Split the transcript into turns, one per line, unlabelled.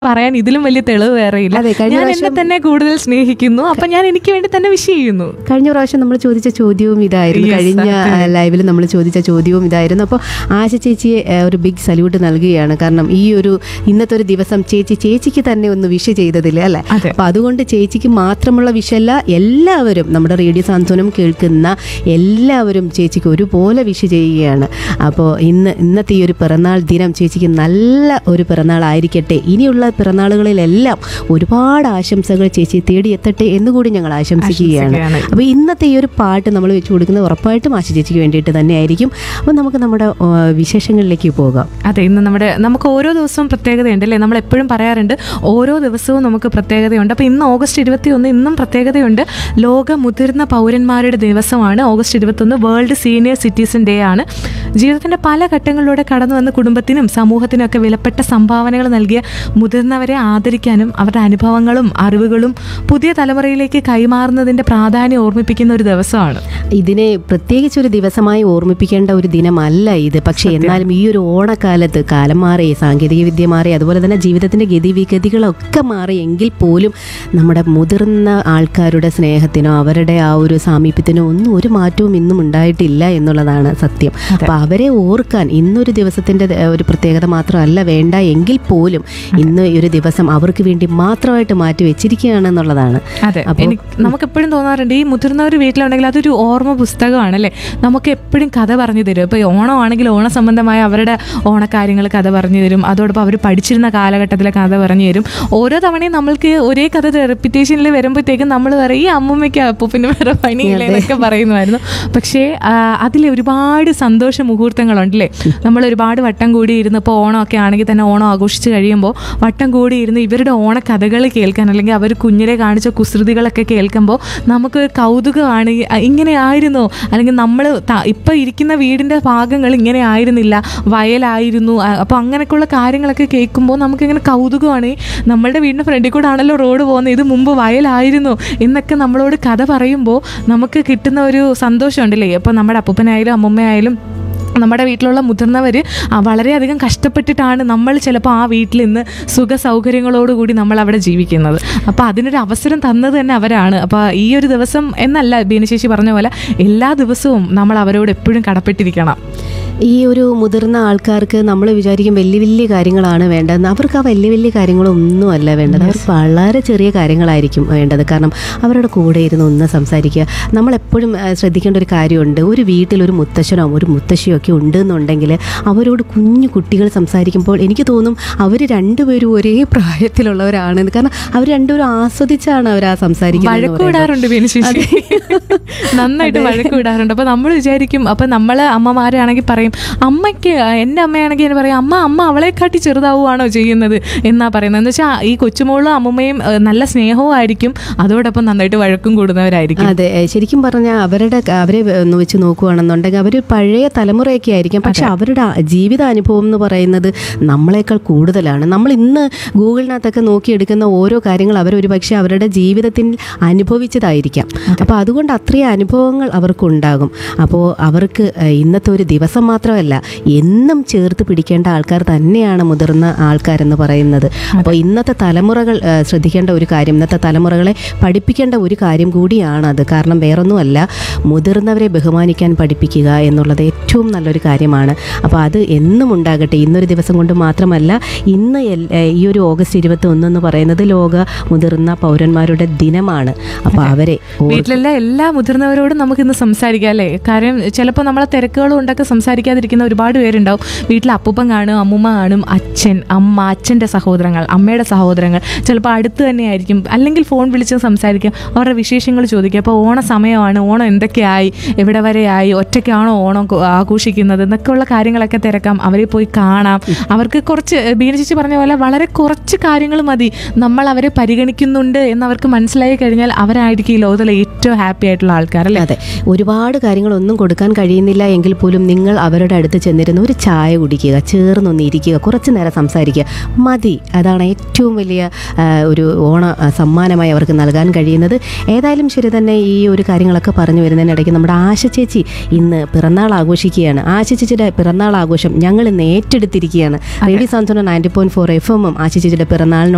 പറയാൻ ഇതിലും വലിയ തെളിവ് വേറെയില്ല
അതെ, കഴിഞ്ഞ
ഞാൻ എന്നെ തന്നെ കൂടുതൽ സ്നേഹിക്കുന്നു അപ്പൊ ഞാൻ എനിക്ക് വേണ്ടി തന്നെ വിഷ് ചെയ്യുന്നു
കഴിഞ്ഞ പ്രാവശ്യം നമ്മൾ ചോദിച്ച ചോദ്യവും ഇതായിരുന്നു
Yes,
കഴിഞ്ഞ
അതെ.
ലൈവിൽ നമ്മൾ ചോദിച്ച ചോദ്യവും ഇതായിരുന്നു അപ്പോൾ ആശ ചേച്ചിയെ ആ, ഒരു ബിഗ് സല്യൂട്ട് നൽകുകയാണ് കാരണം ഈ ഒരു ഇന്നത്തെ ഒരു ദിവസം ചേച്ചി ചേച്ചിക്ക് തന്നെ ഒന്ന് വിഷ് ചെയ്തതില്ല അല്ലേ
അതെ.
അപ്പോൾ അതുകൊണ്ട് ചേച്ചിക്ക് മാത്രമുള്ള വിഷയല്ല എല്ലാവരും നമ്മുടെ റേഡിയോ സാന്ത്വനം കേൾക്കുന്ന എല്ലാവരും ചേച്ചിക്ക് ഒരുപോലെ വിഷ് ചെയ്യുകയാണ് അപ്പോൾ ഇന്ന് ഇന്നത്തെ ഈ ഒരു പിറന്നാൾ ദിനം ചേച്ചിക്ക് നല്ല ഒരു പിറന്നാൾ ആയിരിക്കട്ടെ ഇനിയുള്ള പിറന്നാളുകളിലെല്ലാം ഒരുപാട് ആശംസകൾ ചേച്ചി തേടിയെത്തട്ടെ എന്നുകൂടി ഞങ്ങൾ ആശംസിക്കുകയാണ്
ആശംസിക്കുകയാണ്.
അപ്പോൾ ഇന്നത്തെ ഈ ഒരു പാട്ട് നമ്മൾ വെച്ച് കൊടുക്കുന്നത് ഉറപ്പായിട്ടും ആശ ചേച്ചിക്ക് വേണ്ടിയിട്ട് തന്നെയായിരിക്കും അപ്പോൾ നമുക്ക് നമ്മുടെ ആ, വിശേഷങ്ങളിലേക്ക് പോകാം
അതെ ഇന്ന് നമ്മുടെ നമുക്ക് ഓരോ ദിവസവും പ്രത്യേകതയുണ്ട് അല്ലേ നമ്മൾ എപ്പോഴും പറയാറുണ്ട് ഓരോ ദിവസവും നമുക്ക് പ്രത്യേകതയുണ്ട് അപ്പോൾ ഇന്ന് ഓഗസ്റ്റ് ഇരുപത്തി ഒന്ന് ഇന്നും പ്രത്യേകതയുണ്ട് ലോക മുതിർന്ന പൗരന്മാരുടെ ദിവസമാണ് ഓഗസ്റ്റ് ഇരുപത്തൊന്ന് വേൾഡ് സീനിയർ സിറ്റിസൺ ഡേ ആണ് ജീവിതത്തിൻ്റെ പല ഘട്ടങ്ങളിലൂടെ കടന്നു വന്ന കുടുംബത്തിനും സമൂഹത്തിനും ഒക്കെ വിലപ്പെട്ട സംഭാവനകൾ നൽകിയ മുതിർന്നവരെ ആദരിക്കാനും അവരുടെ അനുഭവങ്ങളും അറിവുകളും പുതിയ തലമുറയിലേക്ക് കൈമാറുന്നതിൻ്റെ പ്രാധാന്യം ഓർമ്മിപ്പിക്കുന്ന ഒരു ദിവസമാണ്
ഇതിനെ പ്രത്യേകിച്ച് ഒരു ദിവസമായി ഓർമ്മിപ്പിക്കേണ്ട ഒരു ദിനമല്ല ഇത് പക്ഷേ എന്നാലും ഈ ഒരു ഓണക്കാലത്ത് കാലം മാറി സാങ്കേതിക വിദ്യ മാറി അതുപോലെ തന്നെ ജീവിതത്തിൻ്റെ ഗതിവിഗതികളൊക്കെ മാറി എങ്കിൽ പോലും നമ്മുടെ മുതിർന്ന ആൾക്കാരുടെ സ്നേഹത്തിനോ അവരുടെ ആ ഒരു സാമീപ്യത്തിനോ ഒന്നും ഒരു മാറ്റവും ഇന്നും ഉണ്ടായിട്ടില്ല എന്നുള്ളതാണ് സത്യം അപ്പോൾ അവരെ ഓർക്കാൻ ഇന്നൊരു ദിവസത്തിൻ്റെ ഒരു പ്രത്യേകത മാത്രമല്ല വേണ്ട എങ്കിൽ പോലും ഇന്ന് ഈ ഒരു ദിവസം അവർക്ക് വേണ്ടി മാത്രമായിട്ട് മാറ്റി വെച്ചിരിക്കുകയാണെന്നുള്ളതാണ്
അതെ
അപ്പോൾ-
എനിക്ക് നമുക്ക് എപ്പോഴും തോന്നാറുണ്ട് ഈ മുതിർന്നവർ വീട്ടിലുണ്ടെങ്കിൽ അതൊരു ഓർമ്മ പുസ്തകമാണ് അല്ലേ നമുക്ക് എപ്പോഴും കഥ പറഞ്ഞു തരും ഇപ്പോൾ ഓണമാണെങ്കിൽ ഓണ സംബന്ധമായ അവരുടെ ഓണക്കാര്യങ്ങൾ കഥ പറഞ്ഞു തരും അതോടൊപ്പം അവർ പഠിച്ചിരുന്ന കാലഘട്ടത്തിലെ കഥ പറഞ്ഞു തരും ഓരോ തവണയും നമ്മൾക്ക് ഒരേ കഥ റെപ്പിറ്റേഷനിൽ വരുമ്പോഴത്തേക്കും നമ്മൾ പറയും ഈ അമ്മൂമ്മയ്ക്ക് അപ്പൂപ്പിന് വേറെ പണിയില്ല എന്നൊക്കെ പറയുമായിരുന്നു പക്ഷേ ആ, അതിൽ ഒരുപാട് സന്തോഷ മുഹൂർത്തങ്ങളുണ്ടല്ലേ നമ്മൾ ഒരുപാട് വട്ടം കൂടി ഇരുന്ന് ഇപ്പോൾ ഓണമൊക്കെ ആണെങ്കിൽ തന്നെ ഓണം ആഘോഷിച്ച് കഴിയുമ്പോൾ വട്ടം കൂടി ഇരുന്ന് ഇവരുടെ ഓണക്കഥകൾ കേൾക്കാൻ അല്ലെങ്കിൽ അവർ കുഞ്ഞിലെ കാണിച്ച കുസൃതികളൊക്കെ കേൾക്കുമ്പോൾ നമുക്ക് കൗതുകമാണ് ഈ- ഇങ്ങനെ ആയിരുന്നോ അല്ലെങ്കിൽ നമ്മൾ ഇപ്പം ഇരിക്കുന്ന വീടിൻ്റെ ഭാഗങ്ങൾ ഇങ്ങനെ ആയിരുന്നില്ല വയലായിരുന്നു അപ്പോൾ അങ്ങനെയൊക്കെയുള്ള കാര്യങ്ങളൊക്കെ കേൾക്കുമ്പോൾ നമുക്കിങ്ങനെ കൗതുകമാണ് ഈ നമ്മളുടെ വീടിൻ്റെ ഫ്രണ്ടിൽ കൂടെ ആണല്ലോ റോഡ് പോകുന്നത് ഇത് മുമ്പ് വയലായിരുന്നു എന്നൊക്കെ നമ്മളോട് കഥ പറയുമ്പോൾ നമുക്ക് കിട്ടുന്ന ഒരു സന്തോഷമുണ്ടല്ലേ അപ്പോൾ നമ്മുടെ അപ്പൂപ്പനായാലും അമ്മമ്മയായാലും നമ്മുടെ വീട്ടിലുള്ള മുതിർന്നവർ വളരെയധികം കഷ്ടപ്പെട്ടിട്ടാണ് നമ്മൾ ചിലപ്പോൾ ആ വീട്ടിൽ ഇന്ന് സുഖ സൗകര്യങ്ങളോടുകൂടി നമ്മൾ അവിടെ ജീവിക്കുന്നത് അപ്പോൾ അതിനൊരു അവസരം തന്നത് തന്നെ അവരാണ് അപ്പോൾ ഈ ഒരു ദിവസം എന്നല്ല ബീനശേഷി പറഞ്ഞ പോലെ എല്ലാ ദിവസവും നമ്മൾ അവരോട് എപ്പോഴും കടപ്പെട്ടിരിക്കണം
ഈ ഒരു മുതിർന്ന ആൾക്കാർക്ക് നമ്മൾ വിചാരിക്കും വലിയ വലിയ കാര്യങ്ങളാണ് വേണ്ടതെന്ന് അവർക്ക് ആ വലിയ വലിയ കാര്യങ്ങളൊന്നും അല്ല വേണ്ടത് അവർക്ക് വളരെ ചെറിയ കാര്യങ്ങളായിരിക്കും വേണ്ടത് കാരണം അവരുടെ കൂടെ ഇരുന്ന് ഒന്ന് സംസാരിക്കുക നമ്മളെപ്പോഴും ആ, ശ്രദ്ധിക്കേണ്ട ഒരു കാര്യമുണ്ട് ഒരു വീട്ടിൽ ഒരു മുത്തശ്ശനോ ഒരു മുത്തശ്ശിയോ ഒക്കെ ഉണ്ടെന്നുണ്ടെങ്കിൽ അവരോട് കുഞ്ഞു കുട്ടികൾ സംസാരിക്കുമ്പോൾ എനിക്ക് തോന്നും അവർ രണ്ടുപേരും ഒരേ പ്രായത്തിലുള്ളവരാണെന്ന് കാരണം അവർ രണ്ടുപേരും ആസ്വദിച്ചാണ് അവർ ആ സംസാരിക്കുന്നത് എന്ന്
വഴക്ക്
പറയുന്നത്.
വിടാറുണ്ട് ബീനശേഷി നന്നായിട്ട് വഴക്ക് വിടാറുണ്ട് അപ്പോൾ നമ്മൾ വിചാരിക്കും അപ്പോൾ നമ്മൾ അമ്മമാരാണെങ്കിൽ പറയും അമ്മയ്ക്ക് എൻ്റെ അമ്മയാണെങ്കിൽ എന്ന് പറയും അമ്മ അമ്മ അവളെക്കാട്ടി ചെറുതാവുകയാണോ ചെയ്യുന്നത് എന്നാ പറയുന്നത് എന്ന് വെച്ചാൽ ഈ കൊച്ചുമോളും അമ്മമ്മയും ഏഹ്, നല്ല സ്നേഹവും ആയിരിക്കും അതോടൊപ്പം നന്നായിട്ട് വഴക്കും കൂടുന്നവരായിരിക്കും
അതെ ഏ, ശരിക്കും പറഞ്ഞാൽ അവരുടെ ക- അവരെ ഒന്ന് വെച്ച് നോക്കുകയാണെന്നുണ്ടെങ്കിൽ അവർ പഴയ തലമുറയൊക്കെ ആയിരിക്കും പക്ഷെ അവരുടെ ആ ജീവിത അനുഭവം എന്ന് പറയുന്നത് നമ്മളെക്കാൾ കൂടുതലാണ് നമ്മൾ ഇന്ന് ഗൂഗിളിനകത്തൊക്കെ നോക്കിയെടുക്കുന്ന ഓരോ കാര്യങ്ങൾ അവരൊരു പക്ഷേ അവരുടെ ജീവിതത്തിൽ അനുഭവിച്ചതായിരിക്കാം അപ്പോൾ അതുകൊണ്ട് അത്രയും അനുഭവങ്ങൾ അവർക്കുണ്ടാകും അപ്പോൾ അവർക്ക് ഏ, ഇന്നത്തെ ഒരു ദിവസം മാത്രമല്ല എന്നും ചേർത്ത് പിടിക്കേണ്ട ആൾക്കാർ തന്നെയാണ് മുതിർന്ന ആൾക്കാരെന്ന് പറയുന്നത് അപ്പോൾ ഇന്നത്തെ തലമുറകൾ ഏ, ശ്രദ്ധിക്കേണ്ട ഒരു കാര്യം ഇന്നത്തെ തലമുറകളെ പഠിപ്പിക്കേണ്ട ഒരു കാര്യം കൂടിയാണ് അത് കാരണം വേറൊന്നുമല്ല മുതിർന്നവരെ ബഹുമാനിക്കാൻ പഠിപ്പിക്കുക എന്നുള്ളത് ഏറ്റവും നല്ലൊരു കാര്യമാണ് അപ്പോൾ അത് എന്നും ഉണ്ടാകട്ടെ ഇന്നൊരു ദിവസം കൊണ്ട് മാത്രമല്ല ഇന്ന് എൽ- ഏ, ഈ ഒരു ഓഗസ്റ്റ് ഇരുപത്തി എന്ന് പറയുന്നത് ലോക മുതിർന്ന പൗരന്മാരുടെ ദിനമാണ് അപ്പോൾ അവരെ ഓർ-
വീട്ടിലുള്ള എല്ലാ മുതിർന്നവരോടും നമുക്ക് ഇന്ന് സംസാരിക്കാം അല്ലേ കാര്യം ചിലപ്പോൾ നമ്മളെ തിരക്കുകളും ഉണ്ടൊക്കെ സംസാരിക്കാതിരിക്കുന്ന ഒരുപാട് പേരുണ്ടാവും വീട്ടിൽ അപ്പൂപ്പൻ കാണും അമ്മൂമ്മ കാണും അച്ഛൻ അമ്മ അച്ഛൻ്റെ സഹോദരങ്ങൾ അമ്മയുടെ സഹോദരങ്ങൾ ചിലപ്പോൾ അടുത്ത് തന്നെയായിരിക്കും അല്ലെങ്കിൽ ഫോൺ വിളിച്ച് സംസാരിക്കാം അവരുടെ വിശേഷങ്ങൾ ചോദിക്കുക അപ്പോൾ ഓണ സമയമാണ് ഓണം എന്തൊക്കെയായി എവിടെ വരെയായി ഒറ്റയ്ക്കാണോ ഓണം കൊ- ആഘോഷിക്കുന്നത് എന്നൊക്കെയുള്ള കാര്യങ്ങളൊക്കെ തിരക്കാം അവരെ പോയി കാണാം അവർക്ക് കുറച്ച് ബീനചേച്ചി പറഞ്ഞ പോലെ വളരെ കുറച്ച് കാര്യങ്ങൾ മതി നമ്മൾ അവരെ പരിഗണിക്കുന്നുണ്ട് എന്നവർക്ക് മനസ്സിലായി കഴിഞ്ഞാൽ അവരായിരിക്കും ഈ ലോകത്തിലെ ഏറ്റവും ഹാപ്പി ആയിട്ടുള്ള ആൾക്കാരല്ലേ
അതെ ഒരുപാട് കാര്യങ്ങളൊന്നും കൊടുക്കാൻ കഴിയുന്നില്ല എങ്കിൽ പോലും നിങ്ങൾ അവരുടെ അടുത്ത് ചെന്നിരുന്ന് ഒരു ചായ കുടിക്കുക ചേർന്നൊന്ന് ഇരിക്കുക കുറച്ച് നേരം സംസാരിക്കുക മതി അതാണ് ഏറ്റവും വലിയ ആ, ഒരു ഓണ ആ, സമ്മാനമായി അവർക്ക് നൽകാൻ കഴിയുന്നത് ഏതായാലും ശരി തന്നെ ഈ ഒരു കാര്യങ്ങളൊക്കെ പറഞ്ഞു വരുന്നതിനിടയ്ക്ക് നമ്മുടെ ആശ ചേച്ചി ഇന്ന് പിറന്നാൾ ആഘോഷിക്കുകയാണ് ആശ ചേച്ചിയുടെ പിറന്നാൾ ആഘോഷം ഞങ്ങൾ ഇന്ന് ഏറ്റെടുത്തിരിക്കുകയാണ് radio Santhwana ninety point four F എമ്മും ആശ ചേച്ചിയുടെ പിറന്നാളിനോട്